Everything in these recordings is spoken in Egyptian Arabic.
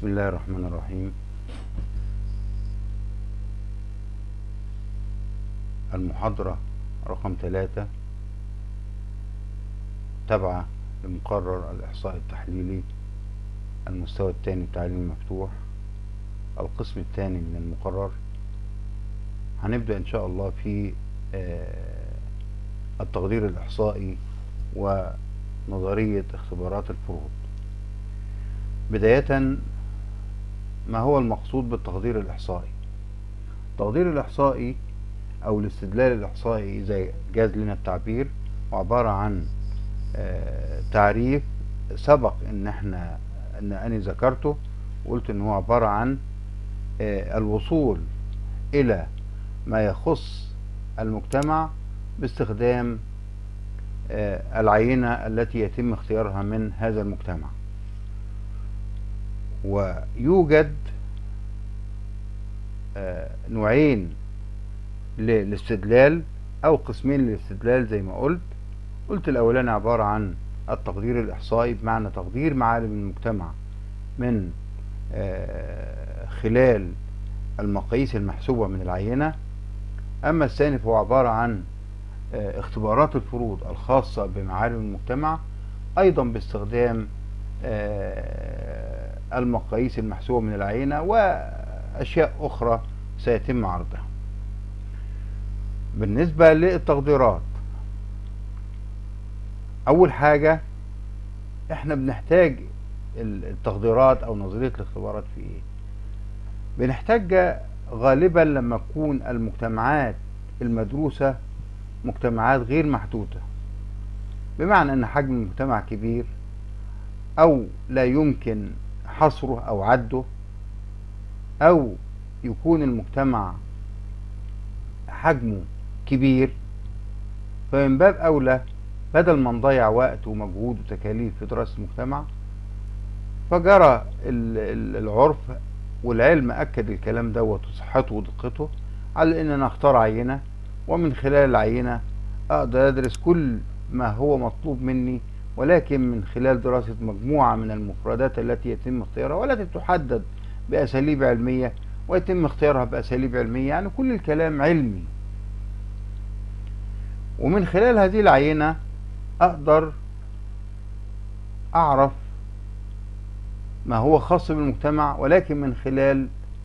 بسم الله الرحمن الرحيم المحاضرة رقم ثلاثة تابعة لمقرر الإحصاء التحليلي المستوى الثاني التعليم المفتوح القسم الثاني من المقرر هنبدأ إن شاء الله في التقدير الإحصائي ونظرية اختبارات الفروض بداية ما هو المقصود بالتقدير الإحصائي التقدير الإحصائي أو الاستدلال الإحصائي إذا جاز لنا التعبير عبارة عن تعريف سبق إن إحنا إن أنا ذكرته وقلت إن هو عبارة عن الوصول إلى ما يخص المجتمع باستخدام العينة التي يتم اختيارها من هذا المجتمع ويوجد نوعين للاستدلال او قسمين للاستدلال زي ما قلت قلت الاولاني عبارة عن التقدير الاحصائي بمعنى تقدير معالم المجتمع من خلال المقاييس المحسوبة من العينة اما الثاني فهو عبارة عن اختبارات الفروض الخاصة بمعالم المجتمع ايضا باستخدام المقاييس المحسوبة من العينة واشياء اخرى سيتم عرضها بالنسبة للتقديرات اول حاجة احنا بنحتاج التقديرات او نظرية الاختبارات في ايه بنحتاج غالبا لما تكون المجتمعات المدروسة مجتمعات غير محدودة بمعنى ان حجم المجتمع كبير او لا يمكن حصره او عده او يكون المجتمع حجمه كبير فمن باب اولى بدل ما نضيع وقت ومجهود وتكاليف في دراسة المجتمع فجرى العرف والعلم اكد الكلام دوت وصحته ودقته على ان انا اختار عينة ومن خلال العينة اقدر ادرس كل ما هو مطلوب مني ولكن من خلال دراسة مجموعة من المفردات التي يتم اختيارها والتي تحدد بأساليب علمية ويتم اختيارها بأساليب علمية يعني كل الكلام علمي ومن خلال هذه العينة أقدر أعرف ما هو خاص بالمجتمع ولكن من خلال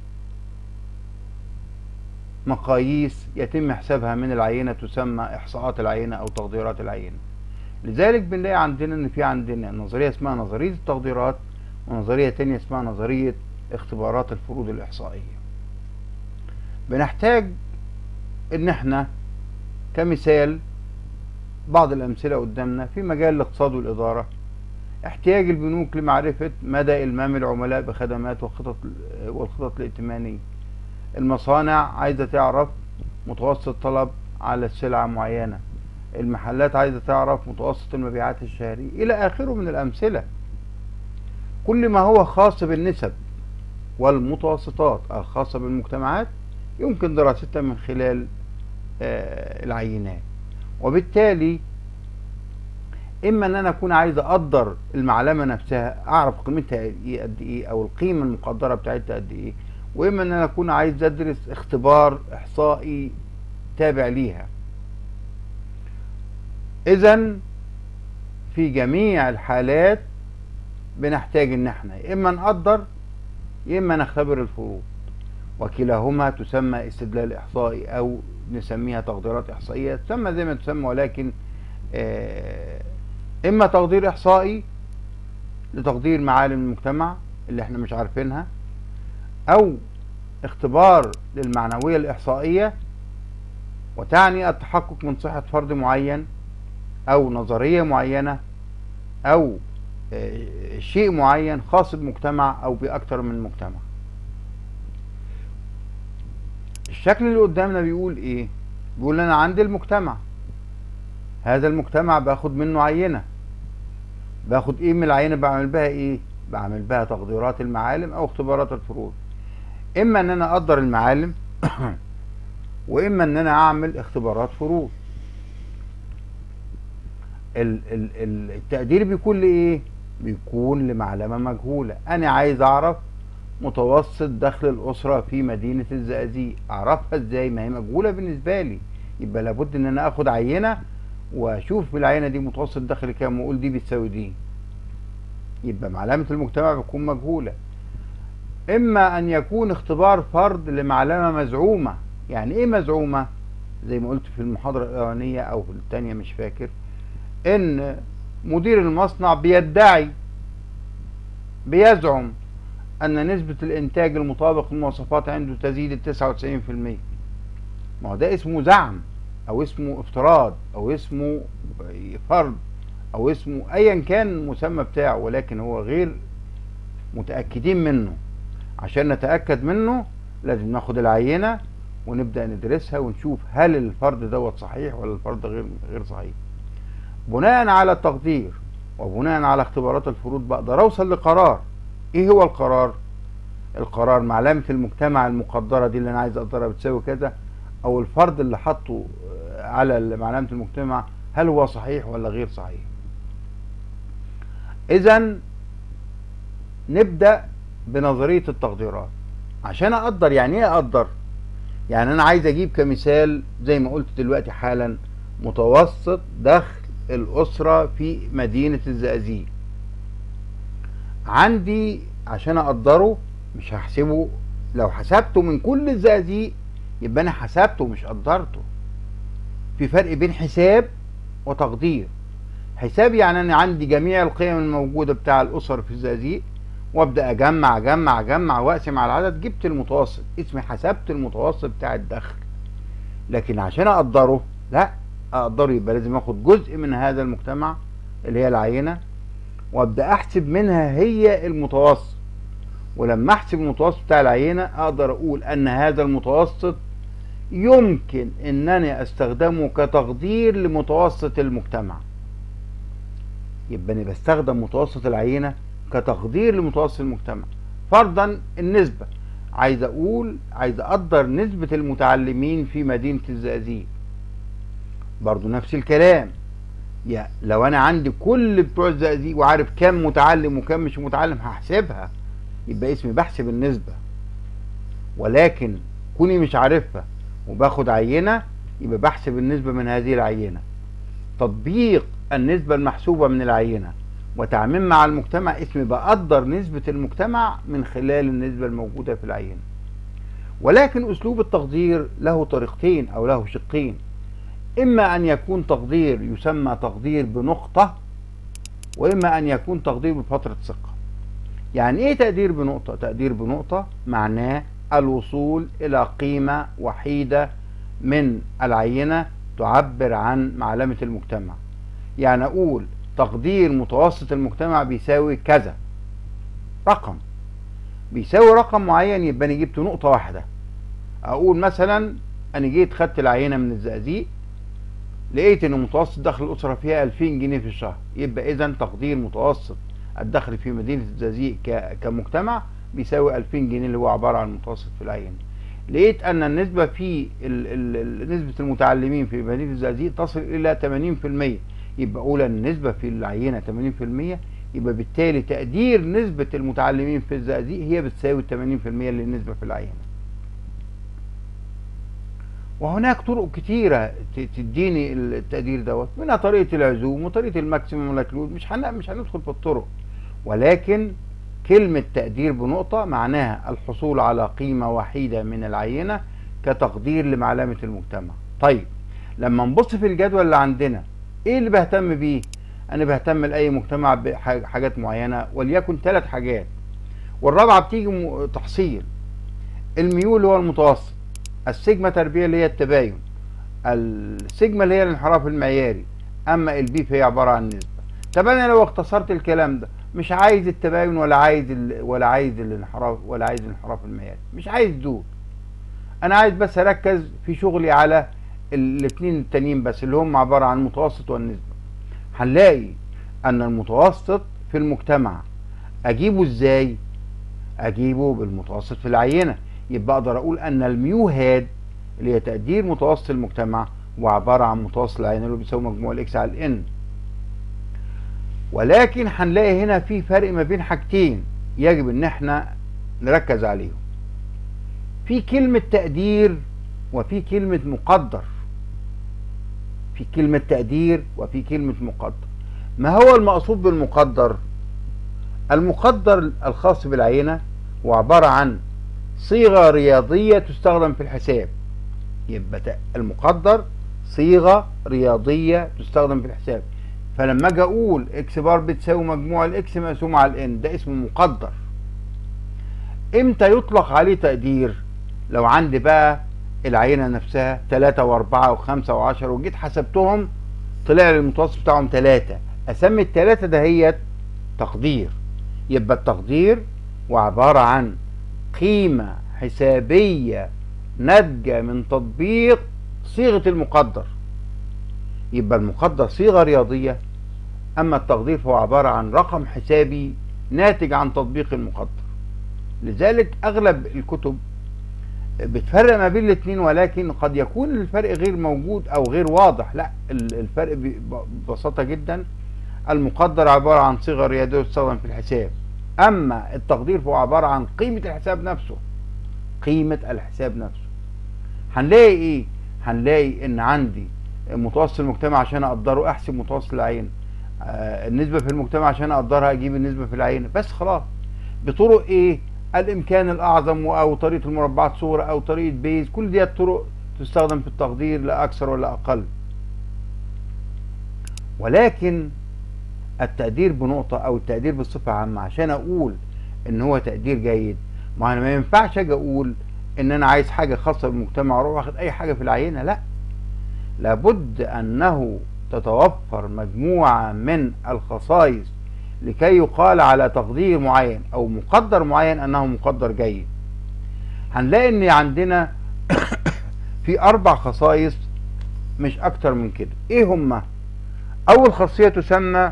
مقاييس يتم حسابها من العينة تسمى إحصاءات العينة أو تقديرات العينة لذلك بنلاقي عندنا ان في عندنا نظريه اسمها نظريه التقديرات ونظريه تانية اسمها نظريه اختبارات الفروض الاحصائيه بنحتاج ان احنا كمثال بعض الامثله قدامنا في مجال الاقتصاد والاداره احتياج البنوك لمعرفه مدى المام العملاء بخدمات وخطط والخطط الائتمانيه المصانع عايزه تعرف متوسط طلب على السلعه معينه المحلات عايزة تعرف متوسط المبيعات الشهري إلى آخره من الأمثلة كل ما هو خاص بالنسب والمتوسطات الخاصة بالمجتمعات يمكن دراستها من خلال آه العينات وبالتالي إما أن أنا أكون عايز أقدر المعلمة نفسها أعرف قيمتها إيه قد إيه أو القيمة المقدرة بتاعتها قد إيه وإما أن أنا أكون عايز أدرس اختبار إحصائي تابع ليها اذا في جميع الحالات بنحتاج ان احنا يا اما نقدر يا اما نختبر الفروض وكلاهما تسمى استدلال احصائي او نسميها تقديرات احصائيه تسمى زي ما تسمى ولكن اما تقدير احصائي لتقدير معالم المجتمع اللي احنا مش عارفينها او اختبار للمعنويه الاحصائيه وتعني التحقق من صحه فرد معين او نظريه معينه او شيء معين خاص بمجتمع او باكتر من مجتمع الشكل اللي قدامنا بيقول ايه بيقول انا عندي المجتمع هذا المجتمع باخد منه عينه باخد ايه من العينه بعمل بها ايه بعمل بها تقديرات المعالم او اختبارات الفروض اما ان انا اقدر المعالم واما ان انا اعمل اختبارات فروض التقدير بيكون لايه بيكون لمعلمه مجهوله انا عايز اعرف متوسط دخل الأسرة في مدينة الزقازيق أعرفها إزاي ما هي مجهولة بالنسبة لي يبقى لابد إن أنا آخد عينة وأشوف في العينة دي متوسط دخل كام وأقول دي بتساوي دي يبقى معلمة المجتمع بتكون مجهولة إما أن يكون اختبار فرض لمعلمة مزعومة يعني إيه مزعومة؟ زي ما قلت في المحاضرة الأولانية أو في الثانية مش فاكر إن مدير المصنع بيدعي بيزعم أن نسبة الإنتاج المطابق للمواصفات عنده تزيد التسعة وتسعين في المية ما هو ده اسمه زعم أو اسمه افتراض أو اسمه فرض أو اسمه أيا كان المسمى بتاعه ولكن هو غير متأكدين منه عشان نتأكد منه لازم ناخد العينة ونبدأ ندرسها ونشوف هل الفرد دوت صحيح ولا الفرد غير غير صحيح بناء على التقدير وبناء على اختبارات الفروض بقدر اوصل لقرار ايه هو القرار القرار معلمة المجتمع المقدرة دي اللي انا عايز اقدرها بتساوي كذا او الفرد اللي حطه على معلمة المجتمع هل هو صحيح ولا غير صحيح اذا نبدأ بنظرية التقديرات عشان اقدر يعني ايه اقدر يعني انا عايز اجيب كمثال زي ما قلت دلوقتي حالا متوسط دخل الاسرة في مدينة الزقازيق عندي عشان اقدره مش هحسبه لو حسبته من كل الزقازيق يبقى انا حسبته مش قدرته في فرق بين حساب وتقدير حساب يعني انا عندي جميع القيم الموجودة بتاع الاسر في الزقازيق وابدا اجمع اجمع اجمع واقسم على العدد جبت المتوسط اسمي حسبت المتوسط بتاع الدخل لكن عشان اقدره لا اقدره يبقى لازم اخد جزء من هذا المجتمع اللي هي العينه وابدا احسب منها هي المتوسط ولما احسب المتوسط بتاع العينه اقدر اقول ان هذا المتوسط يمكن انني استخدمه كتقدير لمتوسط المجتمع يبقى انا بستخدم متوسط العينه كتقدير لمتوسط المجتمع فرضا النسبة عايز اقول عايز اقدر نسبة المتعلمين في مدينة الزقازيق برضو نفس الكلام يا لو انا عندي كل بتوع الزقازيق وعارف كم متعلم وكم مش متعلم هحسبها يبقى اسمي بحسب النسبة ولكن كوني مش عارفها وباخد عينة يبقى بحسب النسبة من هذه العينة تطبيق النسبة المحسوبة من العينة وتعميم مع المجتمع اسمي بقدر نسبة المجتمع من خلال النسبة الموجودة في العينة ولكن أسلوب التقدير له طريقتين أو له شقين إما أن يكون تقدير يسمى تقدير بنقطة وإما أن يكون تقدير بفترة ثقة يعني إيه تقدير بنقطة؟ تقدير بنقطة معناه الوصول إلى قيمة وحيدة من العينة تعبر عن معلمة المجتمع يعني أقول تقدير متوسط المجتمع بيساوي كذا رقم بيساوي رقم معين يبقى انا جبت نقطة واحدة اقول مثلا انا جيت خدت العينة من الزقازيق لقيت ان متوسط دخل الاسرة فيها 2000 جنيه في الشهر يبقى اذا تقدير متوسط الدخل في مدينة الزقازيق كمجتمع بيساوي 2000 جنيه اللي هو عبارة عن المتوسط في العينة لقيت ان النسبة في ال ال نسبة المتعلمين في مدينة الزقازيق تصل الى 80% يبقى اقول النسبة في العينة 80% يبقى بالتالي تقدير نسبة المتعلمين في الزقازيق هي بتساوي 80% اللي النسبة في العينة وهناك طرق كتيرة تديني التقدير دوت منها طريقة العزوم وطريقة الماكسيموم لاكلود مش هن... مش هندخل في الطرق ولكن كلمة تقدير بنقطة معناها الحصول على قيمة وحيدة من العينة كتقدير لمعلمة المجتمع طيب لما نبص في الجدول اللي عندنا ايه اللي بهتم بيه انا بهتم لاي مجتمع بحاجات معينه وليكن ثلاث حاجات والرابعه بتيجي تحصيل الميول هو المتوسط السيجما تربيه اللي هي التباين السيجما اللي هي الانحراف المعياري اما البي فهي عباره عن نسبه طب انا لو اختصرت الكلام ده مش عايز التباين ولا عايز ولا عايز الانحراف ولا عايز الانحراف المعياري مش عايز دول انا عايز بس اركز في شغلي على الاثنين التانيين بس اللي هم عبارة عن المتوسط والنسبة هنلاقي ان المتوسط في المجتمع اجيبه ازاي اجيبه بالمتوسط في العينة يبقى اقدر اقول ان الميو هاد اللي هي تقدير متوسط المجتمع هو عبارة عن متوسط العينة اللي بيساوي مجموع الاكس على الان ولكن هنلاقي هنا في فرق ما بين حاجتين يجب ان احنا نركز عليهم في كلمة تقدير وفي كلمة مقدر في كلمة تقدير وفي كلمة مقدر ما هو المقصود بالمقدر المقدر الخاص بالعينة هو عبارة عن صيغة رياضية تستخدم في الحساب يبقى المقدر صيغة رياضية تستخدم في الحساب فلما اجي اقول اكس بار بتساوي مجموع الاكس مقسوم على الان ده اسمه مقدر امتى يطلق عليه تقدير لو عندي بقى العينة نفسها 3 و4 و5 و10 وجيت حسبتهم طلع لي المتوسط بتاعهم 3 اسمي الثلاثة دهيت تقدير يبقى التقدير وعبارة عن قيمة حسابية ناتجة من تطبيق صيغة المقدر يبقى المقدر صيغة رياضية أما التقدير فهو عبارة عن رقم حسابي ناتج عن تطبيق المقدر لذلك أغلب الكتب بتفرق ما بين الاثنين ولكن قد يكون الفرق غير موجود أو غير واضح لا الفرق ببساطة جدا المقدر عبارة عن صيغة رياضية تستخدم في الحساب أما التقدير فهو عبارة عن قيمة الحساب نفسه قيمة الحساب نفسه هنلاقي إيه؟ هنلاقي إن عندي متوسط المجتمع عشان أقدره أحسب متوسط العين آه النسبة في المجتمع عشان أقدرها أجيب النسبة في العين بس خلاص بطرق إيه؟ الإمكان الأعظم أو طريقة المربعات صورة أو طريقة بيز كل دي طرق تستخدم في التقدير لا أكثر ولا أقل ولكن التقدير بنقطة أو التقدير بصفة عامة عشان أقول إن هو تقدير جيد ما أنا ما ينفعش أجي أقول إن أنا عايز حاجة خاصة بالمجتمع وأروح واخد أي حاجة في العينة لا لابد أنه تتوفر مجموعة من الخصائص لكي يقال على تقدير معين أو مقدر معين أنه مقدر جيد هنلاقي إن عندنا في أربع خصائص مش أكتر من كده إيه هما؟ أول خاصية تسمى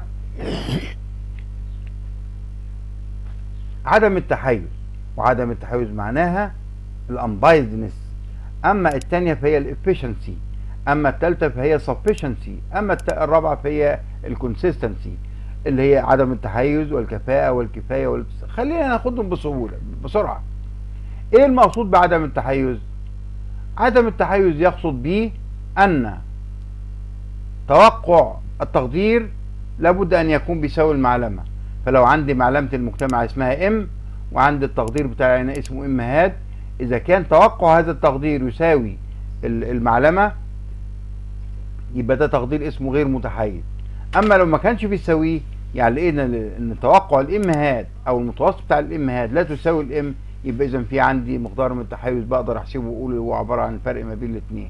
عدم التحيز وعدم التحيز معناها الانبايزنس اما الثانيه فهي الافشنسي اما الثالثه فهي sufficiency اما الرابعه فهي الكونسيستنسي اللي هي عدم التحيز والكفاءه والكفايه وال... خلينا ناخدهم بسهوله بسرعه ايه المقصود بعدم التحيز عدم التحيز يقصد به ان توقع التقدير لابد ان يكون بيساوي المعلمه فلو عندي معلمه المجتمع اسمها ام وعندي التقدير بتاعي هنا اسمه ام هاد اذا كان توقع هذا التقدير يساوي المعلمه يبقى ده تقدير اسمه غير متحيز اما لو ما كانش بيساويه يعني لقينا ان توقع الام هاد او المتوسط بتاع الام هاد لا تساوي الام يبقى اذا في عندي مقدار من التحيز بقدر احسبه واقول هو عباره عن الفرق ما بين الاثنين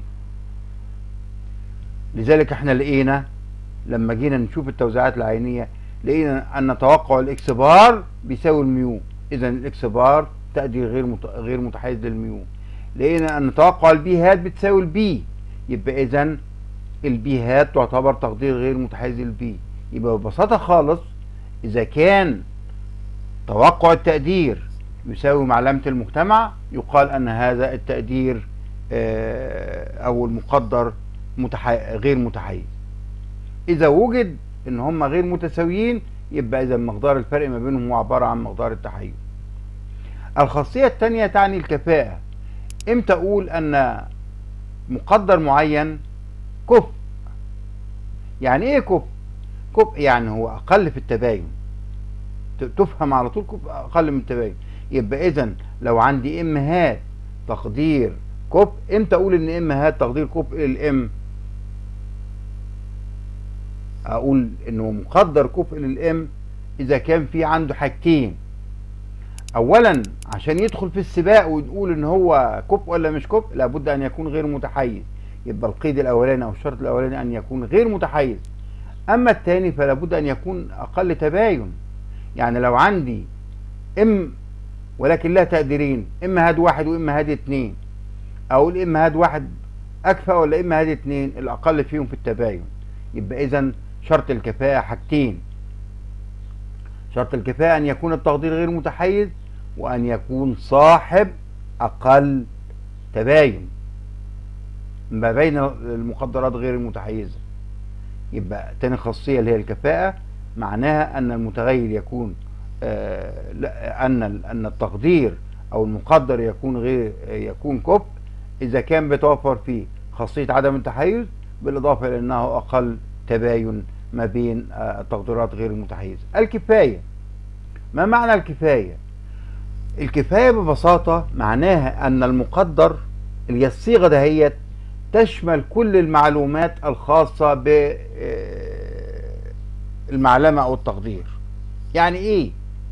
لذلك احنا لقينا لما جينا نشوف التوزيعات العينيه لقينا ان توقع الاكس بار بيساوي الميو اذا الاكس بار تقدير غير مت... غير متحيز للميو لقينا ان توقع البي هات بتساوي البي يبقى اذا البي هات تعتبر تقدير غير متحيز للبي يبقى ببساطه خالص اذا كان توقع التقدير يساوي معلمه المجتمع يقال ان هذا التقدير او المقدر متحي... غير متحيز اذا وجد ان هم غير متساويين يبقى اذا مقدار الفرق ما بينهم هو عباره عن مقدار التحيز الخاصيه الثانيه تعني الكفاءه امتى اقول ان مقدر معين كفء يعني ايه كفء كفء يعني هو اقل في التباين تفهم على طول كفء اقل من التباين يبقى اذا لو عندي ام هات تقدير كفء امتى اقول ان ام هات تقدير كفء للام اقول انه مقدر كفء للام اذا كان في عنده حاجتين اولا عشان يدخل في السباق ونقول ان هو كفء ولا مش كفء لابد ان يكون غير متحيز يبقى القيد الاولاني او الشرط الاولاني ان يكون غير متحيز اما الثاني فلابد ان يكون اقل تباين يعني لو عندي ام ولكن لها تقديرين اما هاد واحد واما هاد اتنين اقول اما هاد واحد اكفى ولا اما هاد اتنين الاقل فيهم في التباين يبقى اذا شرط الكفاءة حاجتين شرط الكفاءة أن يكون التقدير غير متحيز وأن يكون صاحب أقل تباين ما بين المقدرات غير المتحيزة يبقى تاني خاصية اللي هي الكفاءة معناها أن المتغير يكون آه، لا- ان ان التقدير او المقدر يكون غير يكون كفء اذا كان بيتوفر فيه خاصيه عدم التحيز بالاضافه الى انه اقل تباين ما بين آه، التقديرات غير المتحيزه الكفايه ما معنى الكفايه الكفايه ببساطه معناها ان المقدر اللي هي الصيغه دهيت تشمل كل المعلومات الخاصه بالمعلمه او التقدير يعني ايه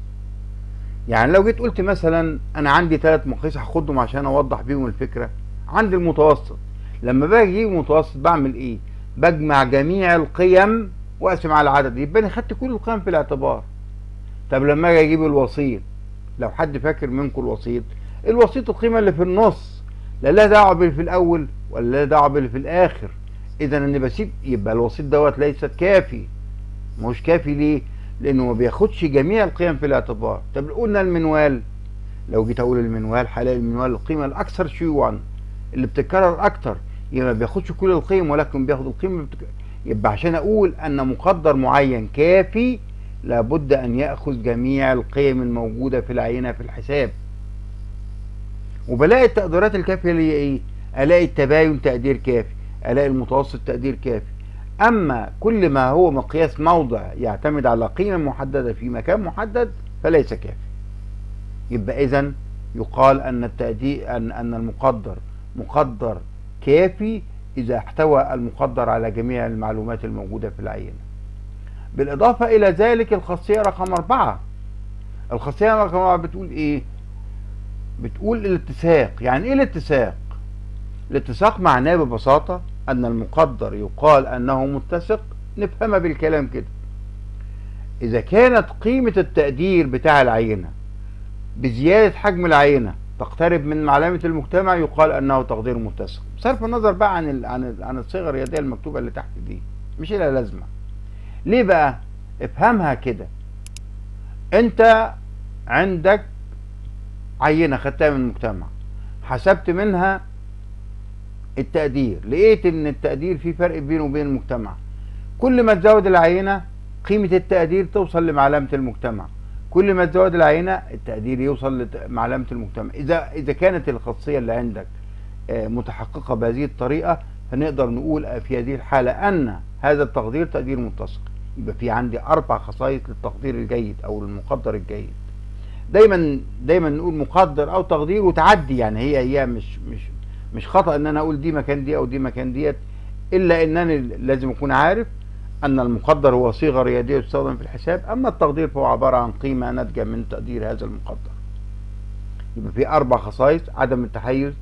يعني لو جيت قلت مثلا انا عندي ثلاث مقاييس هاخدهم عشان اوضح بيهم الفكره عندي المتوسط لما باجي اجيب متوسط بعمل ايه بجمع جميع القيم واقسم على العدد يبقى انا خدت كل القيم في الاعتبار طب لما اجي اجيب الوسيط لو حد فاكر منكم الوسيط الوسيط القيمه اللي في النص لا لها دعوه باللي في الاول ولا لها دعوه باللي في الاخر اذا اني بسيب يبقى الوسيط دوت ليست كافي مش كافي ليه لانه ما بياخدش جميع القيم في الاعتبار طب قلنا المنوال لو جيت اقول المنوال هلاقي المنوال القيمه الاكثر شيوعا اللي بتتكرر اكتر يبقى ما بياخدش كل القيم ولكن بياخد القيمه اللي بتك... يبقى عشان اقول ان مقدر معين كافي لابد ان ياخذ جميع القيم الموجوده في العينه في الحساب وبلاقي التقديرات الكافيه اللي هي ايه الاقي التباين تقدير كافي الاقي المتوسط تقدير كافي اما كل ما هو مقياس موضع يعتمد على قيمه محدده في مكان محدد فليس كافي يبقى اذا يقال ان التقدير ان ان المقدر مقدر كافي اذا احتوى المقدر على جميع المعلومات الموجوده في العينه بالاضافه الى ذلك الخاصيه رقم أربعة الخاصيه رقم أربعة بتقول ايه بتقول الاتساق يعني ايه الاتساق الاتساق معناه ببساطه ان المقدر يقال انه متسق نفهمها بالكلام كده اذا كانت قيمه التقدير بتاع العينه بزياده حجم العينه تقترب من علامه المجتمع يقال انه تقدير متسق بصرف النظر بقى عن ال عن ال عن الصيغه الرياضيه المكتوبه اللي تحت دي مش لها لازمه ليه بقى افهمها كده انت عندك عينه خدتها من المجتمع حسبت منها التقدير لقيت ان التقدير في فرق بينه وبين المجتمع كل ما تزود العينه قيمه التقدير توصل لمعلمه المجتمع كل ما تزود العينه التقدير يوصل لمعلمه المجتمع اذا اذا كانت الخاصيه اللي عندك متحققه بهذه الطريقه فنقدر نقول في هذه الحاله ان هذا التقدير تقدير متسق يبقى في عندي اربع خصائص للتقدير الجيد او المقدر الجيد دايما دايما نقول مقدر او تقدير وتعدي يعني هي هي مش مش مش خطا ان انا اقول دي مكان دي او دي مكان ديت الا انني لازم اكون عارف ان المقدر هو صيغه رياضيه تستخدم في الحساب اما التقدير فهو عباره عن قيمه ناتجه من تقدير هذا المقدر يبقى في اربع خصائص عدم التحيز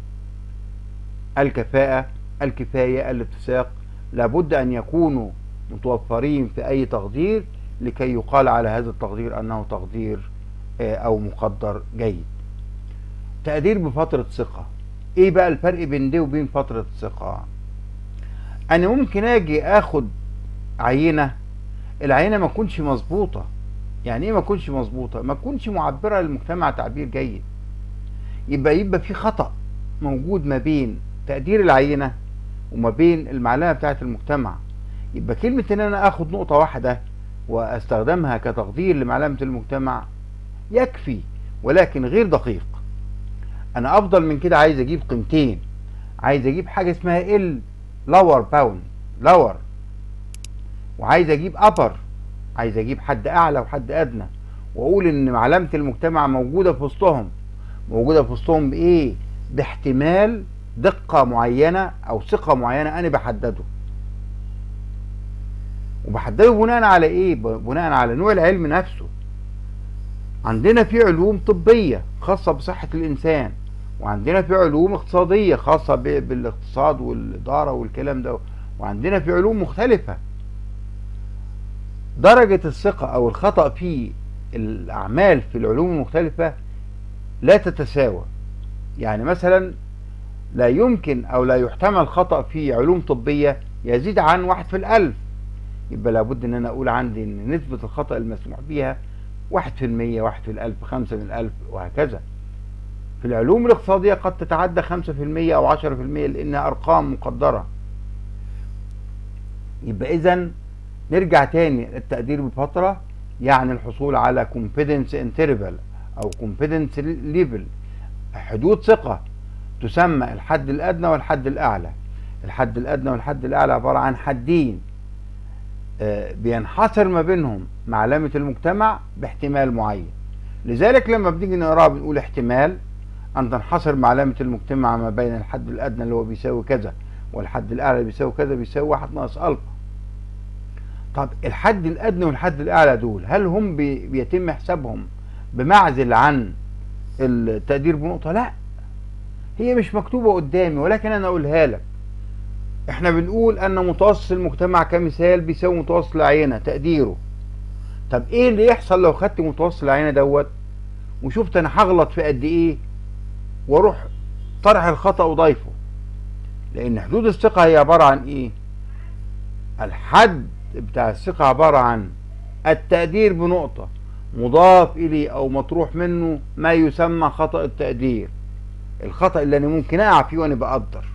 الكفاءه الكفايه الاتساق لابد ان يكونوا متوفرين في اي تقدير لكي يقال على هذا التقدير انه تقدير او مقدر جيد تقدير بفتره ثقه ايه بقى الفرق بين دي وبين فتره الثقه انا ممكن اجي اخد عينه العينه ما تكونش مظبوطه يعني ايه ما تكونش مظبوطه ما تكونش معبره للمجتمع تعبير جيد يبقى يبقى في خطا موجود ما بين تقدير العينه وما بين المعلومه بتاعه المجتمع يبقى كلمه ان انا اخد نقطه واحده واستخدمها كتقدير لمعلومه المجتمع يكفي ولكن غير دقيق انا افضل من كده عايز اجيب قيمتين عايز اجيب حاجه اسمها ال لور باون لور وعايز اجيب ابر عايز اجيب حد اعلى وحد ادنى واقول ان معلمه المجتمع موجوده في وسطهم موجوده في وسطهم بايه باحتمال دقه معينه او ثقه معينه انا بحدده وبحدده بناء على ايه بناء على نوع العلم نفسه عندنا في علوم طبيه خاصه بصحه الانسان وعندنا في علوم اقتصاديه خاصه بالاقتصاد والاداره والكلام ده وعندنا في علوم مختلفه درجه الثقه او الخطا في الاعمال في العلوم المختلفه لا تتساوى يعني مثلا لا يمكن او لا يحتمل خطا في علوم طبيه يزيد عن واحد في الالف يبقى لابد ان انا اقول عندي ان نسبه الخطا المسموح بها واحد في المية واحد في الألف خمسة من الألف وهكذا في العلوم الاقتصادية قد تتعدى خمسة في المية أو عشرة في المية لأنها أرقام مقدرة يبقى إذا نرجع تاني التقدير بفترة يعني الحصول على confidence interval او confidence level حدود ثقة تسمى الحد الأدنى والحد الأعلى الحد الأدنى والحد الأعلى عبارة عن حدين آه، بينحصر ما بينهم معلمة المجتمع باحتمال معين لذلك لما بنيجي نقراه بنقول احتمال أن تنحصر معلمة المجتمع ما بين الحد الأدنى اللي هو بيساوي كذا والحد الأعلى اللي بيساوي كذا بيساوي واحد ناقص ألفا طب الحد الأدنى والحد الأعلى دول هل هم بي بيتم حسابهم بمعزل عن التقدير بنقطة لا هي مش مكتوبة قدامي ولكن أنا أقولها لك احنا بنقول أن متوسط المجتمع كمثال بيساوي متوسط العينة تقديره طب ايه اللي يحصل لو خدت متوسط العينة دوت وشفت انا هغلط في قد ايه واروح طرح الخطأ وضيفه لان حدود الثقة هي عبارة عن ايه الحد بتاع الثقة عبارة عن التقدير بنقطة مضاف إليه أو مطروح منه ما يسمى خطأ التقدير الخطأ اللي أنا ممكن أقع فيه وأنا بقدر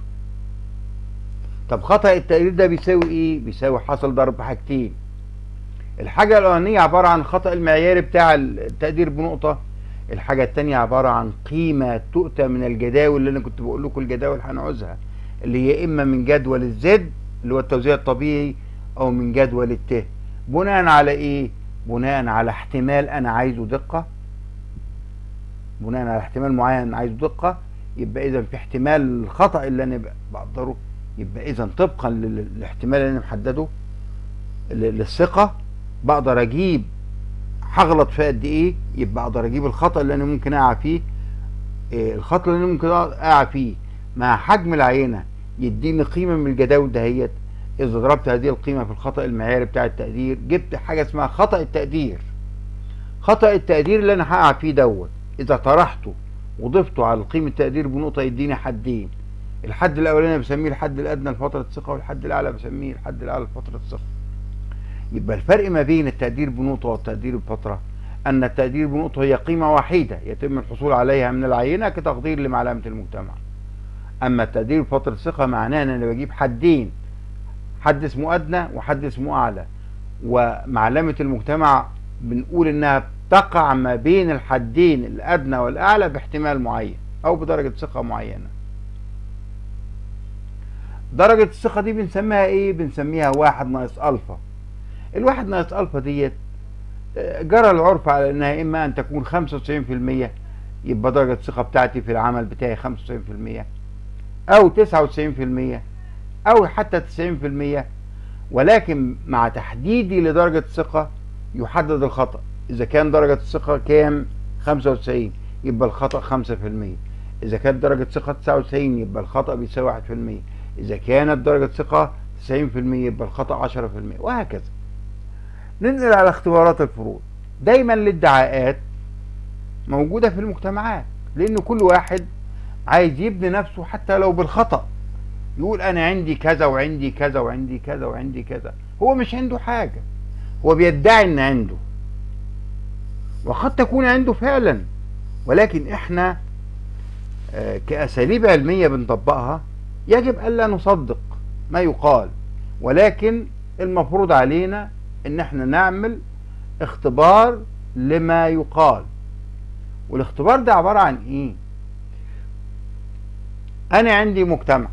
طب خطأ التقدير ده بيساوي إيه؟ بيساوي حصل ضرب حاجتين الحاجة الأولانية عبارة عن خطأ المعياري بتاع التقدير بنقطة الحاجة التانية عبارة عن قيمة تؤتى من الجداول اللي أنا كنت بقول لكم الجداول هنعوزها اللي هي إما من جدول الزد اللي هو التوزيع الطبيعي أو من جدول الت بناء على إيه؟ بناء على احتمال أنا عايزه دقة بناء على احتمال معين أنا عايزه دقة يبقى إذا في احتمال الخطأ اللي أنا بقدره يبقى إذا طبقا للاحتمال اللي أنا محدده للثقة بقدر أجيب هغلط في قد إيه يبقى أقدر أجيب الخطأ اللي أنا ممكن أقع فيه إيه الخطأ اللي أنا ممكن أقع فيه مع حجم العينة يديني قيمة من الجداول دهيت إذا ضربت هذه القيمة في الخطأ المعياري بتاع التقدير جبت حاجة اسمها خطأ التقدير خطأ التقدير اللي أنا هقع فيه دوت إذا طرحته وضفته على قيمة التقدير بنقطة يديني حدين الحد الأولاني بسميه الحد الأدنى لفترة الثقة والحد الأعلى بسميه الحد الأعلى لفترة الثقة يبقى الفرق ما بين التقدير بنقطة والتقدير بفترة أن التقدير بنقطة هي قيمة واحدة يتم الحصول عليها من العينة كتقدير لمعلمة المجتمع أما التقدير بفترة الثقة معناه أن أنا بجيب حدين حد اسمه أدنى وحد اسمه أعلى ومعلمة المجتمع بنقول إنها تقع ما بين الحدين الأدنى والأعلى باحتمال معين أو بدرجة ثقة معينة درجة الثقة دي بنسميها إيه؟ بنسميها واحد ناقص ألفا الواحد ناقص ألفا ديت جرى العرف على إنها إما أن تكون 95% يبقى درجة الثقة بتاعتي في العمل بتاعي 95% أو 99% أو حتى 90% ولكن مع تحديدي لدرجة الثقة يحدد الخطأ إذا كان درجة الثقة كام 95 يبقى الخطأ 5% إذا كانت درجة ثقة 99 يبقى الخطأ بيساوي 1% إذا كانت درجة ثقة 90% يبقى الخطأ 10% وهكذا ننقل على اختبارات الفروض دايما الادعاءات موجودة في المجتمعات لأن كل واحد عايز يبني نفسه حتى لو بالخطأ يقول انا عندي كذا وعندي كذا وعندي كذا وعندي كذا هو مش عنده حاجة هو بيدعي ان عنده وقد تكون عنده فعلا ولكن احنا كأساليب علمية بنطبقها يجب ألا نصدق ما يقال ولكن المفروض علينا ان احنا نعمل اختبار لما يقال والاختبار ده عبارة عن ايه انا عندي مجتمع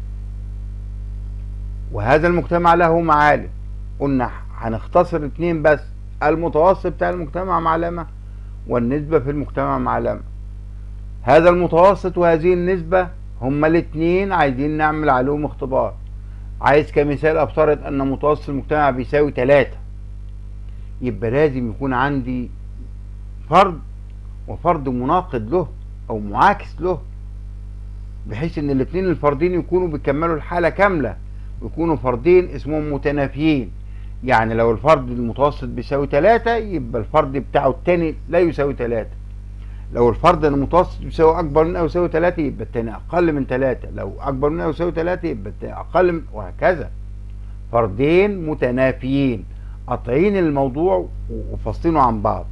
وهذا المجتمع له معالم قلنا هنختصر اتنين بس المتوسط بتاع المجتمع معلمة والنسبة في المجتمع معلمة هذا المتوسط وهذه النسبة هما الاتنين عايزين نعمل عليهم اختبار عايز كمثال افترض ان متوسط المجتمع بيساوي تلاتة يبقى لازم يكون عندي فرد وفرد مناقض له او معاكس له بحيث ان الاتنين الفردين يكونوا بيكملوا الحالة كاملة ويكونوا فردين اسمهم متنافيين يعني لو الفرد المتوسط بيساوي تلاتة يبقى الفرد بتاعه التاني لا يساوي تلاتة لو الفرد المتوسط بيساوي أكبر من أو يساوي تلاتة يبقى التاني أقل من تلاتة لو أكبر من أو يساوي تلاتة يبقى التاني أقل من وهكذا فردين متنافيين قاطعين الموضوع وفاصلينه عن بعض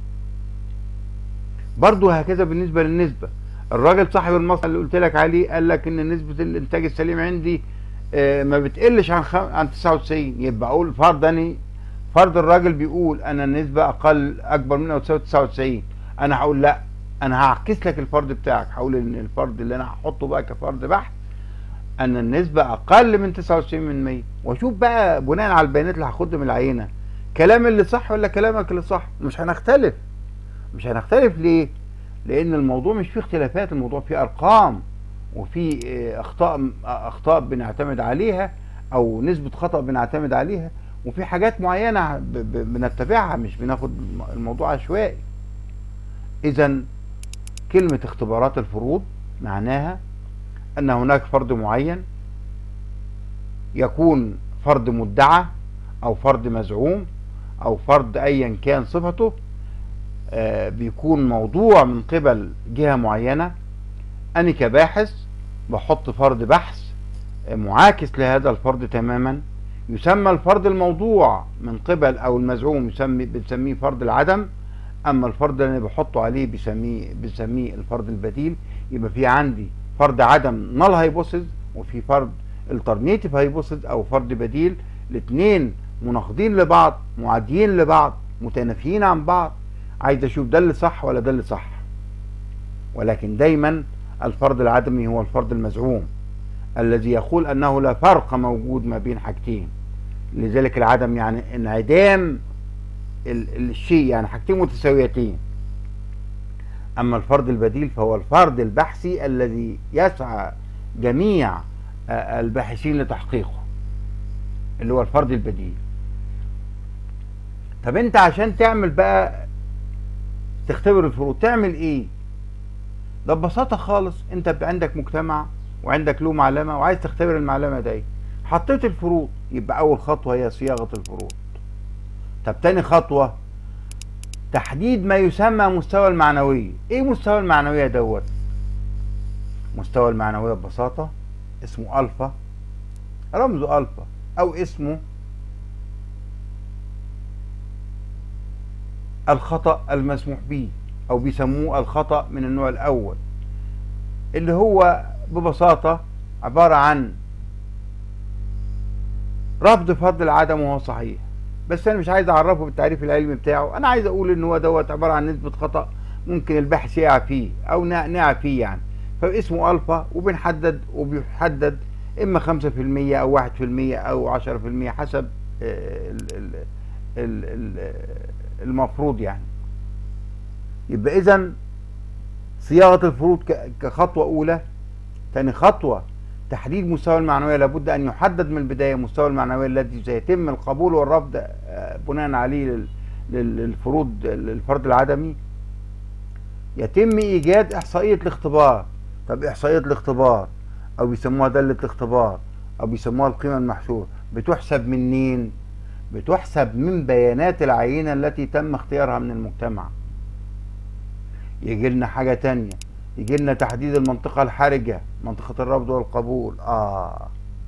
برضو هكذا بالنسبة للنسبة الراجل صاحب المصنع اللي قلت لك عليه قال لك ان نسبة الانتاج السليم عندي ما بتقلش عن خم... عن 99 يبقى اقول فرضا فرد الراجل بيقول انا النسبه اقل اكبر من او تساوي 99 انا هقول لا انا هعكس لك الفرد بتاعك هقول ان الفرد اللي انا هحطه بقى كفرد بحث ان النسبه اقل من 99% واشوف بقى بناء على البيانات اللي هاخدها من العينه كلام اللي صح ولا كلامك اللي صح مش هنختلف مش هنختلف ليه لان الموضوع مش فيه اختلافات الموضوع فيه ارقام وفي اخطاء اخطاء بنعتمد عليها او نسبه خطا بنعتمد عليها وفي حاجات معينه بنتبعها مش بناخد الموضوع عشوائي اذا كلمه اختبارات الفروض معناها ان هناك فرد معين يكون فرد مدعى او فرد مزعوم او فرد ايا كان صفته آه بيكون موضوع من قبل جهة معينة أنا كباحث بحط فرد بحث آه معاكس لهذا الفرد تماما يسمى الفرد الموضوع من قبل أو المزعوم يسمي بنسميه فرد العدم أما الفرد اللي أنا بحطه عليه بسميه بنسميه الفرد البديل يبقى في عندي فرد عدم نال هايبوثيز وفي فرد الترنيتيف هايبوثيز أو فرد بديل الاثنين مناقضين لبعض معاديين لبعض متنافيين عن بعض عايز اشوف ده اللي صح ولا ده اللي صح ولكن دايما الفرد العدمي هو الفرد المزعوم الذي يقول انه لا فرق موجود ما بين حاجتين لذلك العدم يعني انعدام الشيء يعني حاجتين متساويتين اما الفرد البديل فهو الفرد البحثي الذي يسعى جميع الباحثين لتحقيقه اللي هو الفرد البديل طب انت عشان تعمل بقى تختبر الفروض تعمل ايه ده ببساطة خالص انت عندك مجتمع وعندك له معلمة وعايز تختبر المعلمة دي حطيت الفروض يبقى اول خطوة هي صياغة الفروض طب تاني خطوة تحديد ما يسمى مستوى المعنوية ايه مستوى المعنوية دوت مستوى المعنوية ببساطة اسمه الفا رمزه الفا او اسمه الخطأ المسموح به أو بيسموه الخطأ من النوع الأول اللي هو ببساطة عبارة عن رفض فرض العدم وهو صحيح بس أنا مش عايز أعرفه بالتعريف العلمي بتاعه أنا عايز أقول إن هو دوت عبارة عن نسبة خطأ ممكن الباحث يقع فيه أو نقع فيه يعني فاسمه ألفا وبنحدد وبيحدد إما 5% أو 1% أو 10% حسب ال ال ال ال المفروض يعني يبقى اذا صياغه الفروض كخطوه اولى ثاني خطوه تحديد مستوى المعنويه لابد ان يحدد من البدايه مستوى المعنويه الذي سيتم القبول والرفض بناء عليه للفروض الفرد العدمي يتم ايجاد احصائيه الاختبار طب احصائيه الاختبار او بيسموها داله الاختبار او بيسموها القيمه المحسوبه بتحسب منين بتحسب من بيانات العينة التي تم اختيارها من المجتمع يجي لنا حاجة تانية يجي لنا تحديد المنطقة الحرجة منطقة الرفض والقبول آه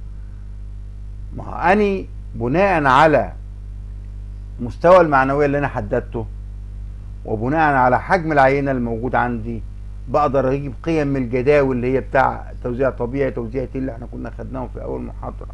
ما أني بناء على مستوى المعنوية اللي أنا حددته وبناء على حجم العينة الموجود عندي بقدر أجيب قيم من الجداول اللي هي بتاع توزيع طبيعي توزيع تي اللي احنا كنا خدناهم في أول محاضرة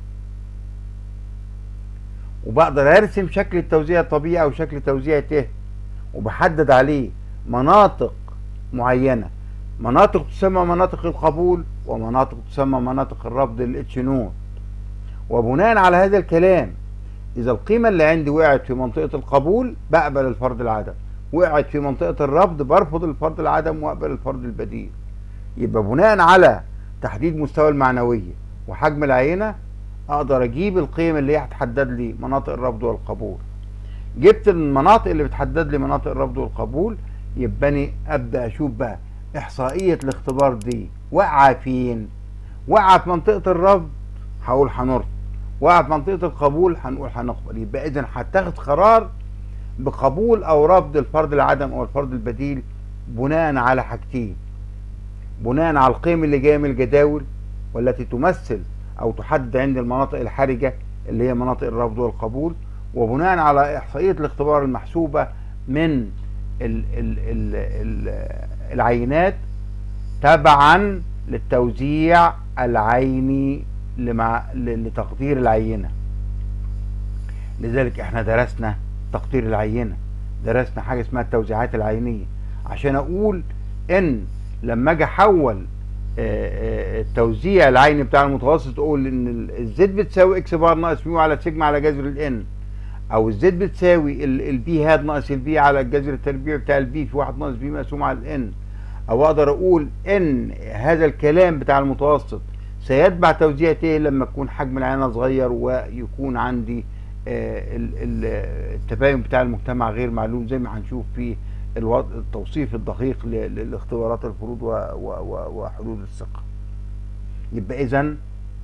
وبقدر ارسم شكل التوزيع الطبيعي او شكل توزيع ت وبحدد عليه مناطق معينه مناطق تسمى مناطق القبول ومناطق تسمى مناطق الرفض الاتش نوت وبناء على هذا الكلام اذا القيمه اللي عندي وقعت في منطقه القبول بقبل الفرد العدم وقعت في منطقه الرفض برفض الفرد العدم واقبل الفرد البديل يبقى بناء على تحديد مستوى المعنويه وحجم العينه اقدر اجيب القيم اللي هي هتحدد لي مناطق الرفض والقبول جبت المناطق اللي بتحدد لي مناطق الرفض والقبول يبقى أنا ابدا اشوف بقى احصائيه الاختبار دي واقعه فين واقعه في منطقه الرفض هقول هنرفض واقعه في منطقه القبول هنقول هنقبل يبقى اذا هتاخد قرار بقبول او رفض الفرد العدم او الفرد البديل بناء على حاجتين بناء على القيم اللي جايه من الجداول والتي تمثل او تحدد عند المناطق الحرجه اللي هي مناطق الرفض والقبول وبناء على احصائيه الاختبار المحسوبه من ال ال ال ال العينات تبعا للتوزيع العيني لمع لتقدير العينه لذلك احنا درسنا تقدير العينة درسنا حاجة اسمها التوزيعات العينية عشان اقول ان لما اجي احول آه، آه، التوزيع العيني بتاع المتوسط اقول ان ال- الزد بتساوي اكس بار ناقص ميو على سيجما على جذر الان او الزد بتساوي ال- البي هاد ناقص البي على الجذر التربيعي بتاع البي في واحد ناقص بي مقسوم على الان او اقدر اقول ان هذا الكلام بتاع المتوسط سيتبع توزيع ت لما يكون حجم العينه صغير ويكون عندي آه، ال- ال- التباين بتاع المجتمع غير معلوم زي ما هنشوف في الوضع التوصيف الدقيق ل- للاختبارات الفروض و- و- و- وحدود الثقه يبقى اذا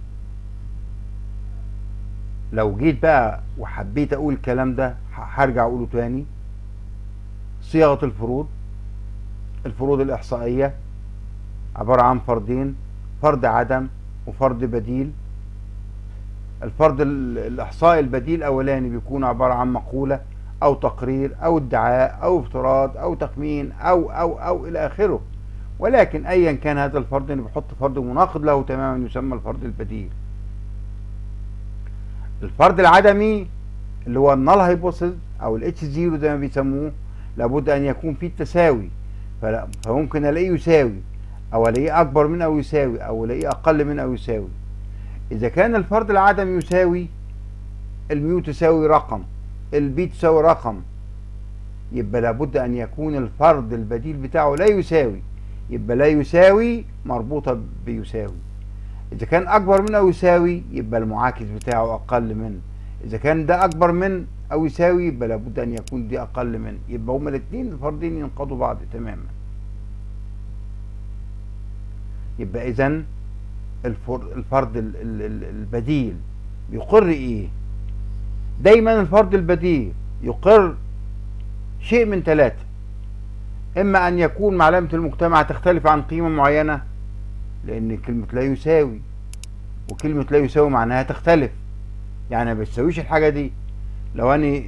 لو جيت بقى وحبيت اقول الكلام ده ه- هرجع اقوله تاني صياغه الفروض الفروض الاحصائيه عباره عن فردين فرد عدم وفرد بديل الفرد ال- الاحصائي البديل الاولاني بيكون عباره عن مقوله او تقرير او ادعاء او افتراض او تخمين او او او الى اخره ولكن ايا كان هذا الفرد انا بحط فرد مناقض له تماما يسمى الفرد البديل الفرد العدمي اللي هو النال هايبوثيز او الاتش زيرو زي ما بيسموه لابد ان يكون فيه التساوي فلا فممكن الاقيه يساوي او الاقيه اكبر من او يساوي او الاقيه اقل من او يساوي اذا كان الفرد العدمي يساوي الميو تساوي رقم البي تساوي رقم يبقى لابد ان يكون الفرد البديل بتاعه لا يساوي يبقى لا يساوي مربوطة بيساوي إذا كان أكبر من أو يساوي يبقى المعاكس بتاعه أقل من إذا كان ده أكبر من أو يساوي يبقى لابد أن يكون دي أقل من يبقى هما الاتنين الفردين ينقضوا بعض تماما يبقى إذا الفرد ال- ال- ال- البديل يقر إيه؟ دايما الفرد البديل يقر شيء من ثلاثة إما أن يكون معلمة المجتمع تختلف عن قيمة معينة لأن كلمة لا يساوي وكلمة لا يساوي معناها تختلف يعني ما بتساويش الحاجة دي لو أنا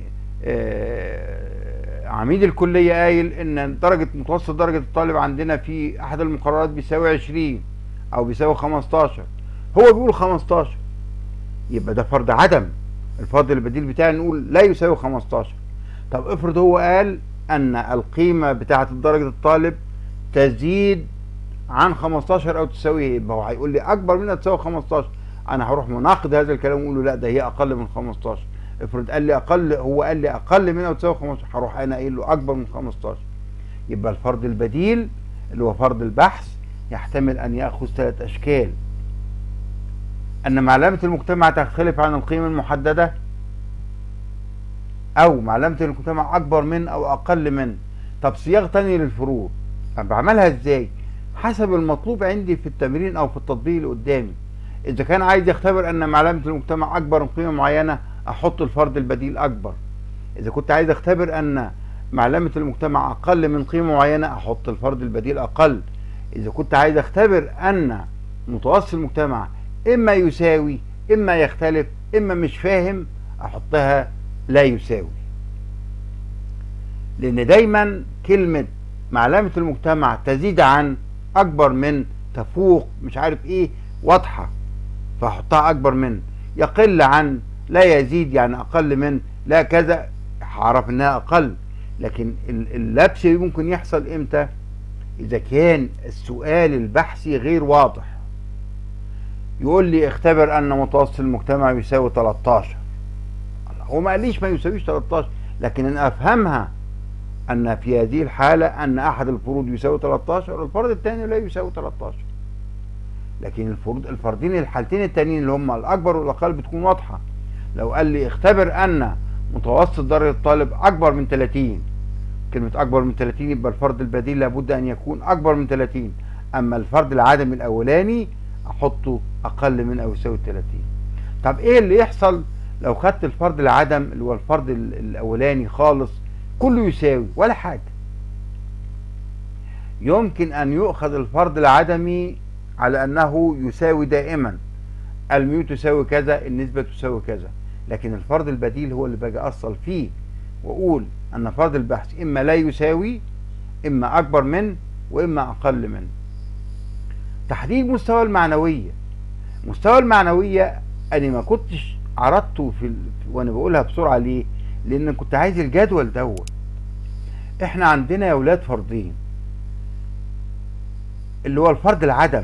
آه، عميد الكلية قايل إن درجة متوسط درجة الطالب عندنا في أحد المقررات بيساوي 20 أو بيساوي 15 هو بيقول 15 يبقى ده فرض عدم الفرض البديل بتاعي نقول لا يساوي 15 طب افرض هو قال ان القيمه بتاعه درجه الطالب تزيد عن 15 او تساويه يبقى هو هيقول لي اكبر منها تساوي 15 انا هروح مناقض هذا الكلام واقول له لا ده هي اقل من 15 افرض قال لي اقل هو قال لي اقل منها وتساوي 15 هروح انا قايل له اكبر من 15 يبقى الفرض البديل اللي هو فرض البحث يحتمل ان ياخذ ثلاث اشكال ان معلمه المجتمع تختلف عن القيمه المحدده او معلمة المجتمع اكبر من او اقل من طب صياغة تانية للفروض انا بعملها ازاي حسب المطلوب عندي في التمرين او في التطبيق اللي قدامي اذا كان عايز يختبر ان معلمة المجتمع اكبر من قيمة معينة احط الفرد البديل اكبر اذا كنت عايز اختبر ان معلمة المجتمع اقل من قيمة معينة احط الفرد البديل اقل اذا كنت عايز اختبر ان متوسط المجتمع اما يساوي اما يختلف اما مش فاهم احطها لا يساوي لان دايما كلمة معلمة المجتمع تزيد عن اكبر من تفوق مش عارف ايه واضحة فاحطها اكبر من يقل عن لا يزيد يعني اقل من لا كذا هعرف انها اقل لكن ال- اللبس ممكن يحصل امتى اذا كان السؤال البحثي غير واضح يقول لي اختبر ان متوسط المجتمع يساوي 13 هو ما قاليش ما يساويش 13 لكن انا افهمها ان في هذه الحاله ان احد الفروض يساوي 13 والفرد الثاني لا يساوي 13 لكن الفروض الفردين الحالتين التانيين اللي هم الاكبر والاقل بتكون واضحه لو قال لي اختبر ان متوسط درجه الطالب اكبر من 30 كلمه اكبر من 30 يبقى الفرد البديل لابد ان يكون اكبر من 30 اما الفرد العدمي الاولاني احطه اقل من او يساوي 30 طب ايه اللي يحصل لو خدت الفرد العدم اللي هو الفرد ال- الاولاني خالص كله يساوي ولا حاجه يمكن ان يؤخذ الفرد العدمي على انه يساوي دائما الميو تساوي كذا النسبه تساوي كذا لكن الفرد البديل هو اللي باجي اصل فيه واقول ان فرد البحث اما لا يساوي اما اكبر من واما اقل من تحديد مستوى المعنويه مستوى المعنويه انا ما كنتش عرضته في ال... وانا بقولها بسرعه ليه لان كنت عايز الجدول دوت احنا عندنا يا ولاد فرضين اللي هو الفرض العدم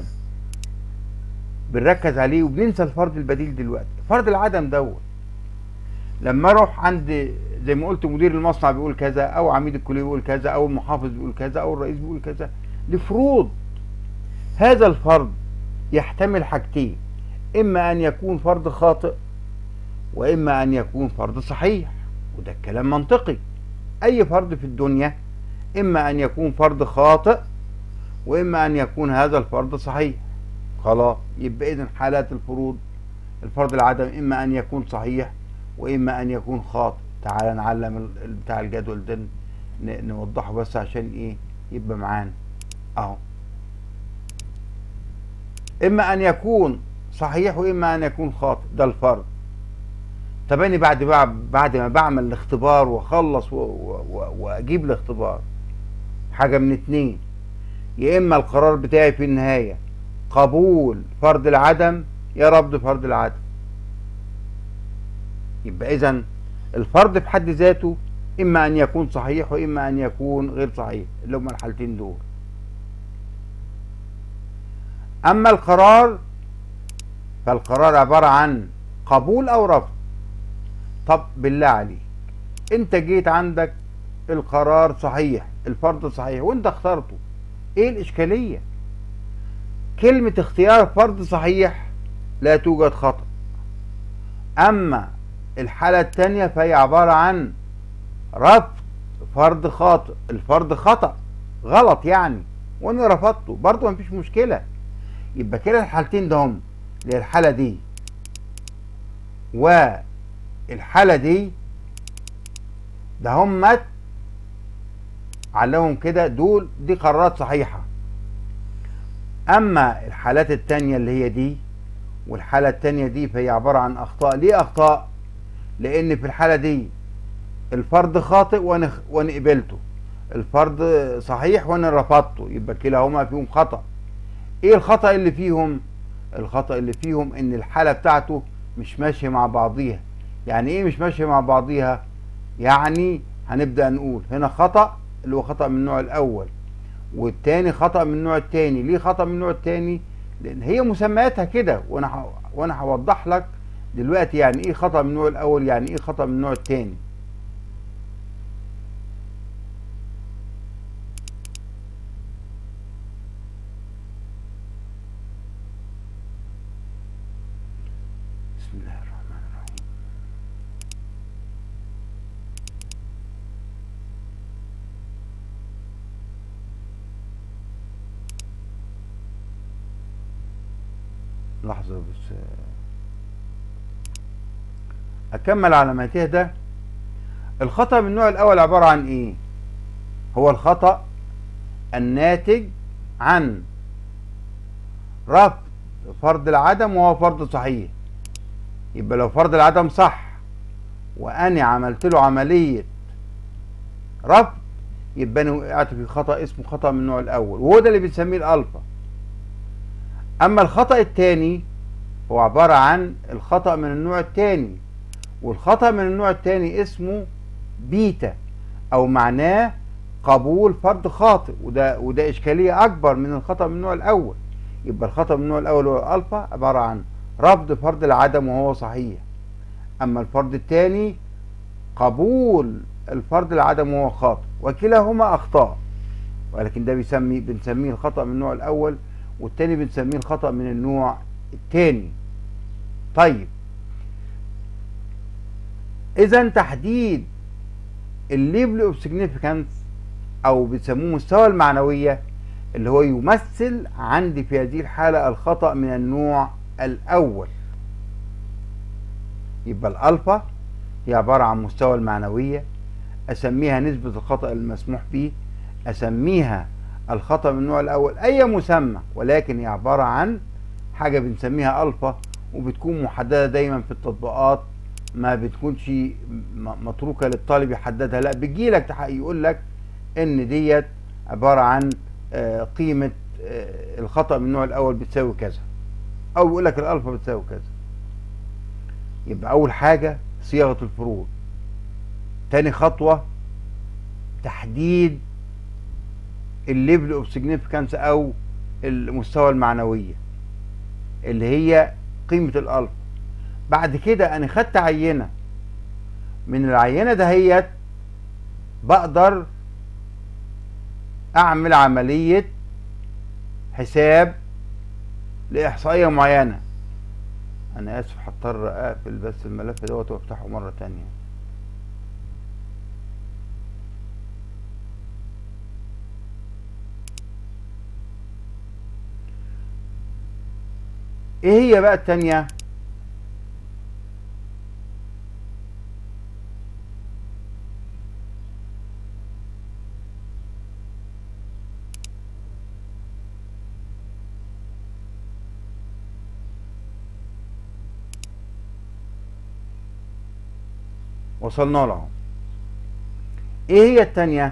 بنركز عليه وبننسى الفرض البديل دلوقتي فرض العدم دوت لما اروح عند زي ما قلت مدير المصنع بيقول كذا او عميد الكليه بيقول كذا او المحافظ بيقول كذا او الرئيس بيقول كذا لفروض هذا الفرض يحتمل حاجتين اما ان يكون فرض خاطئ واما ان يكون فرض صحيح وده الكلام منطقي اي فرض في الدنيا اما ان يكون فرض خاطئ واما ان يكون هذا الفرض صحيح خلاص يبقى اذا حالات الفروض الفرض العدم اما ان يكون صحيح واما ان يكون خاطئ تعال نعلم بتاع الجدول ده نوضحه بس عشان ايه يبقى معانا اهو اما ان يكون صحيح واما ان يكون خاطئ ده الفرض طب انا بعد بعد ما بعمل الاختبار واخلص واجيب الاختبار حاجه من اتنين يا اما القرار بتاعي في النهايه قبول فرض العدم يا رفض فرض العدم يبقى اذا الفرض في حد ذاته اما ان يكون صحيح واما ان يكون غير صحيح اللي هما الحالتين دول اما القرار فالقرار عباره عن قبول او رفض طب بالله عليك انت جيت عندك القرار صحيح الفرض صحيح وانت اخترته ايه الاشكاليه كلمه اختيار فرض صحيح لا توجد خطا اما الحاله الثانيه فهي عباره عن رفض فرض خاطئ الفرض خطا غلط يعني وانا رفضته برضه مفيش مشكله يبقى كده الحالتين ده هم اللي هي الحاله دي والحاله دي ده هم علهم كده دول دي قرارات صحيحه اما الحالات التانية اللي هي دي والحالة التانية دي فهي عبارة عن اخطاء ليه اخطاء لان في الحالة دي الفرض خاطئ وانا وانا قبلته الفرض صحيح وانا رفضته يبقى كلاهما فيهم خطأ ايه الخطأ اللي فيهم الخطأ اللي فيهم ان الحالة بتاعته مش ماشية مع بعضيها يعني ايه مش ماشية مع بعضيها يعني هنبدأ نقول هنا خطأ اللي هو خطأ من النوع الاول والتاني خطأ من النوع التاني ليه خطأ من النوع التاني لان هي مسمياتها كده وانا ح... وانا هوضح لك دلوقتي يعني ايه خطأ من النوع الاول يعني ايه خطأ من النوع التاني بسم الله الرحمن الرحيم لحظة بس أكمل على ما تهدى الخطأ من النوع الأول عبارة عن إيه؟ هو الخطأ الناتج عن رفض فرض العدم وهو فرض صحيح يبقى لو فرض العدم صح وأنا عملت له عملية رفض يبقى أنا وقعت في خطأ اسمه خطأ من النوع الأول وهو ده اللي بنسميه الألفا اما الخطأ الثاني هو عبارة عن الخطأ من النوع الثاني والخطأ من النوع الثاني اسمه بيتا او معناه قبول فرض خاطئ وده وده اشكالية اكبر من الخطأ من النوع الاول يبقى الخطأ من النوع الاول هو الالفا عبارة عن رفض فرض العدم وهو صحيح اما الفرض الثاني قبول الفرض العدم وهو خاطئ وكلاهما اخطاء ولكن ده بيسمي بنسميه الخطأ من النوع الاول والتاني بنسميه الخطأ من النوع التاني طيب اذا تحديد الليفل اوف سيجنيفيكانس او بيسموه مستوى المعنوية اللي هو يمثل عندي في هذه الحالة الخطأ من النوع الاول يبقى الالفا هي عبارة عن مستوى المعنوية اسميها نسبة الخطأ المسموح به اسميها الخطأ من النوع الأول أي مسمى ولكن هي عبارة عن حاجة بنسميها ألفا وبتكون محددة دايما في التطبيقات ما بتكونش متروكة للطالب يحددها لا بيجيلك يقول لك إن ديت عبارة عن قيمة الخطأ من النوع الأول بتساوي كذا أو يقول لك الألفا بتساوي كذا يبقى اول حاجة صياغة الفروض تاني خطوة تحديد الليفل اوف سيجنيفيكانس او المستوى المعنوية اللي هي قيمة الألفا بعد كده أنا خدت عينة من العينة دهيت بقدر أعمل عملية حساب لإحصائية معينة أنا آسف هضطر أقفل بس الملف دوت وأفتحه مرة تانية ايه هي بقى التانية وصلنا له ايه هي التانية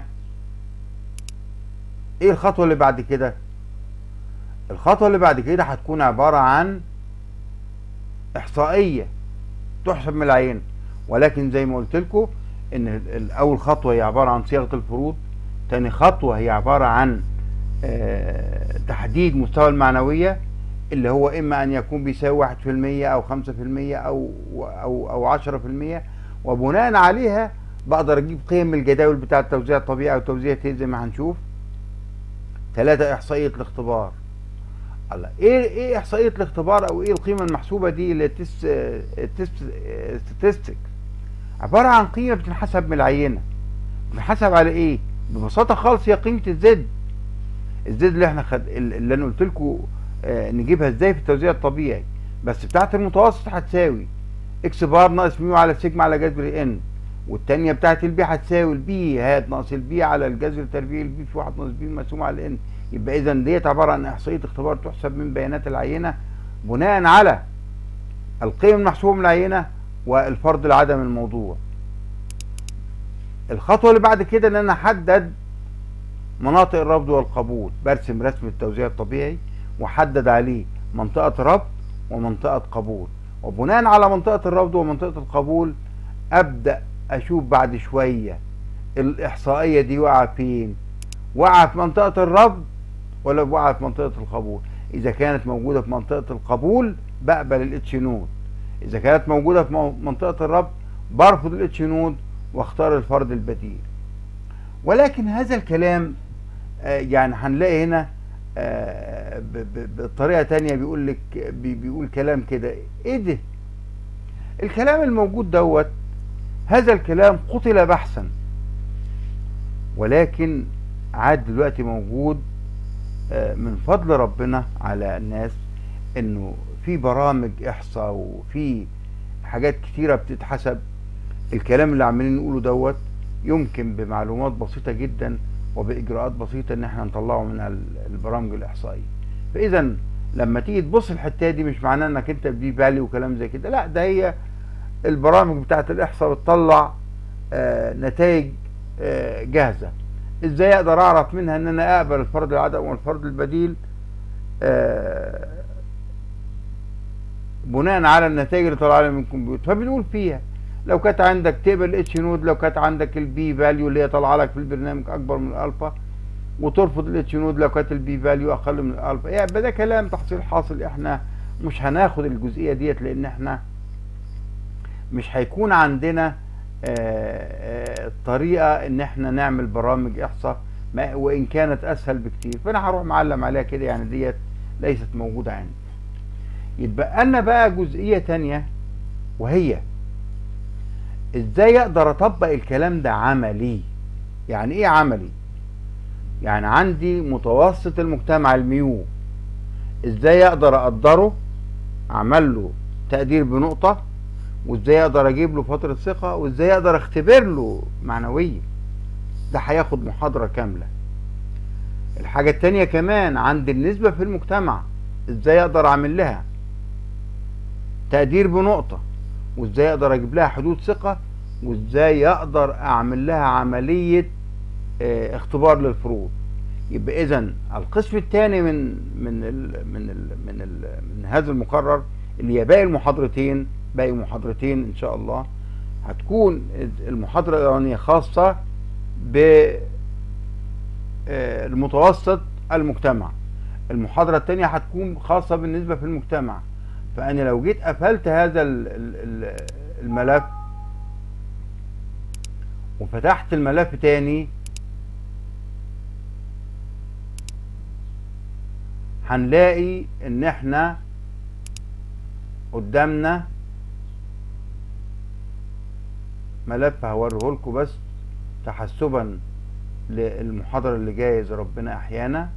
ايه الخطوة اللي بعد كده الخطوة اللي بعد كده هتكون عبارة عن إحصائية تحسب من العينة ولكن زي ما قلت لكم إن أول خطوة هي عبارة عن صياغة الفروض تاني خطوة هي عبارة عن آه تحديد مستوى المعنوية اللي هو إما أن يكون بيساوي واحد في المية أو خمسة في المية أو أو أو عشرة في المية وبناء عليها بقدر أجيب قيم الجداول بتاعة التوزيع الطبيعي أو توزيع زي ما هنشوف ثلاثة إحصائية الاختبار الله ايه ايه احصائيه الاختبار او ايه القيمه المحسوبه دي اللي تست تست ستاتستيك عباره عن قيمه بتنحسب من العينه بتنحسب على ايه ببساطه خالص هي قيمه الزد الزد اللي احنا خد اللي انا قلت لكم آه نجيبها ازاي في التوزيع الطبيعي بس بتاعه المتوسط هتساوي اكس بار ناقص ميو على سيجما على جذر ان والثانيه بتاعه البي هتساوي البي هات ناقص البي على الجذر التربيعي البي في 1 ناقص بي مقسوم على ان يبقى اذا ديت عباره عن احصائيه اختبار تحسب من بيانات العينه بناء على القيم المحسوبه من العينه والفرض لعدم الموضوع الخطوه اللي بعد كده ان انا احدد مناطق الرفض والقبول برسم رسم التوزيع الطبيعي واحدد عليه منطقه رفض ومنطقه قبول وبناء على منطقه الرفض ومنطقه القبول ابدا اشوف بعد شويه الاحصائيه دي واقعه فين وقع في منطقة الرفض ولا وقع في منطقة القبول إذا كانت موجودة في منطقة القبول بقبل الاتش نود إذا كانت موجودة في منطقة الرفض برفض الاتش نود واختار الفرد البديل ولكن هذا الكلام آه يعني هنلاقي هنا آه بطريقة تانية بيقول لك بيقول كلام كده ايه ده الكلام الموجود دوت هذا الكلام قتل بحثا ولكن عاد دلوقتي موجود من فضل ربنا على الناس انه في برامج احصاء وفي حاجات كتيرة بتتحسب الكلام اللي عمالين نقوله دوت يمكن بمعلومات بسيطة جدا وبإجراءات بسيطة ان احنا نطلعه من البرامج الإحصائية فإذا لما تيجي تبص الحتة دي مش معناه انك انت بدي بالي وكلام زي كده لا ده هي البرامج بتاعت الإحصاء بتطلع آه نتائج آه جاهزة ازاي اقدر اعرف منها ان انا اقبل الفرد العدم والفرد البديل آه بناء على النتائج اللي طالعه من الكمبيوتر فبنقول فيها لو كانت عندك تقبل اتش نود لو كانت عندك البي فاليو اللي هي طالعه لك في البرنامج اكبر من الالفا وترفض الاتش نود لو كانت البي فاليو اقل من الالفا يعني ده كلام تحصيل حاصل احنا مش هناخد الجزئيه ديت لان احنا مش هيكون عندنا طريقة ان احنا نعمل برامج احصاء وان كانت اسهل بكتير فانا هروح معلم عليها كده يعني ديت ليست موجودة عندي يتبقى لنا بقى جزئية تانية وهي ازاي اقدر اطبق الكلام ده عملي يعني ايه عملي يعني عندي متوسط المجتمع الميو ازاي اقدر اقدره اعمل له تقدير بنقطه وازاي اقدر اجيب له فتره ثقه وازاي اقدر اختبر له معنويه ده هياخد محاضره كامله الحاجه التانية كمان عند النسبه في المجتمع ازاي اقدر اعمل لها تقدير بنقطه وازاي اقدر اجيب لها حدود ثقه وازاي اقدر اعمل لها عمليه اه اختبار للفروض يبقى اذا القسم الثاني من من ال من ال من ال من هذا المقرر اللي هي باقي المحاضرتين باقي محاضرتين ان شاء الله هتكون المحاضرة الاولانية خاصة بالمتوسط المجتمع المحاضرة التانية هتكون خاصة بالنسبة في المجتمع فأنا لو جيت قفلت هذا ال- ال- ال- الملف وفتحت الملف تاني هنلاقي ان احنا قدامنا ملف هوريه لكم بس تحسبا للمحاضرة اللي جاية إذا ربنا أحيانا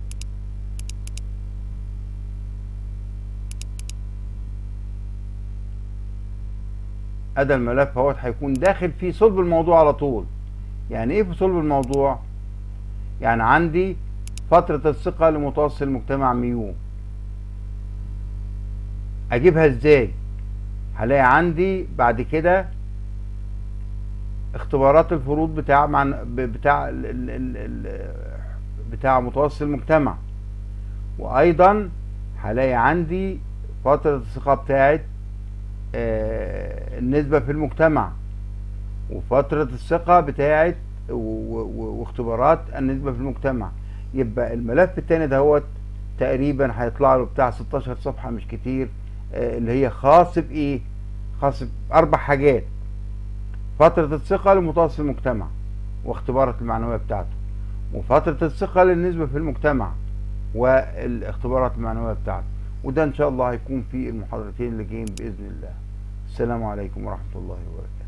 أدا الملف اهوت هيكون داخل في صلب الموضوع على طول يعني إيه في صلب الموضوع؟ يعني عندي فترة الثقة لمتوسط المجتمع ميو أجيبها إزاي؟ هلاقي عندي بعد كده اختبارات الفروض بتاع مع بتاع ال ال ال ال بتاع متوسط المجتمع وايضا هلاقي عندي فترة الثقة بتاعت آه، النسبة في المجتمع وفترة الثقة بتاعت و- و- واختبارات النسبة في المجتمع يبقى الملف التاني دهوت تقريبا هيطلع له بتاع 16 صفحة مش كتير آه، اللي هي خاص بإيه؟ خاص بأربع حاجات فترة الثقة لمتوسط المجتمع واختبارات المعنوية بتاعته وفترة الثقة للنسبة في المجتمع والاختبارات المعنوية بتاعته وده إن شاء الله هيكون في المحاضرتين اللي جايين بإذن الله السلام عليكم ورحمة الله وبركاته